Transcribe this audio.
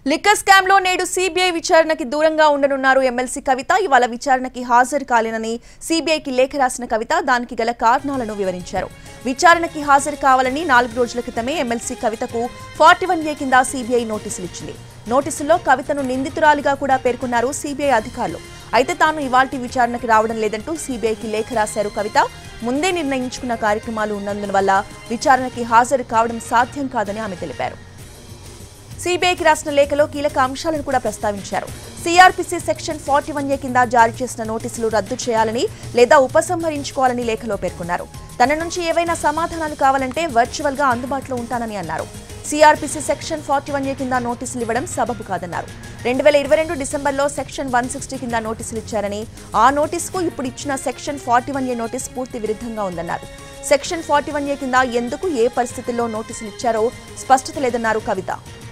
liquor scam లో నేడు CBI విచారణకి దూరంగా ఉండనున్నారు ఎమ్మెల్సీ కవిత ఇవాళ విచారణకి హాజరు కాలేనని సిబిఐకి లేఖ రాసిన కవిత దానికి గల కారణాలను వివరించారు విచారణకి హాజరు కావాలని నాలుగు రోజుల క్రితమే ఎమ్మెల్సీ కవితకు ఫార్టీ వన్ ఏ కింద సిబిఐ నోటీసులు ఇచ్చింది నోటీసుల్లో కవితను నిందితురాలిగా కూడా పేర్కొన్నారు సిబిఐ అధికారులు అయితే తాను ఇవాల్టి విచారణకి రావడం లేదంటూ సిబిఐకి లేఖ రాశారు కవిత ముందే నిర్ణయించుకున్న కార్యక్రమాలు ఉన్నందువల్ల విచారణకి హాజరు కావడం సాధ్యం కాదని ఆమె తెలిపారు సిబిఐకి రాసిన లేఖలో కీలక అంశాలను కూడా ప్రస్తావించారు CrPC section forty one A కింద జారీ చేసిన నోటీసులు రద్దు చేయాలని లేదా ఉపసంహరించుకోవాలని లేఖలో పేర్కొన్నారు తన నుంచి ఏవైనా సమాధానాలు కావాలంటే వర్చువల్ గా అందుబాటులో ఉంటానని అన్నారు CrPC section forty one A కింద నోటీసులు ఇవ్వడం సబబు కాదన్నారు రెండు వేల ఇరవై రెండు డిసెంబర్లో సెక్షన్ వన్ సిక్స్టీ కింద నోటీసులు ఇచ్చారని ఆ నోటీసుకు ఇప్పుడు ఇచ్చిన section forty one A notice పూర్తి విరుద్ధంగా ఉందన్నారు సెక్షన్ ఫార్టీ వన్ ఏ కింద ఎందుకు ఏ పరిస్థితుల్లో నోటీసులు ఇచ్చారో స్పష్టత లేదన్నారు కవిత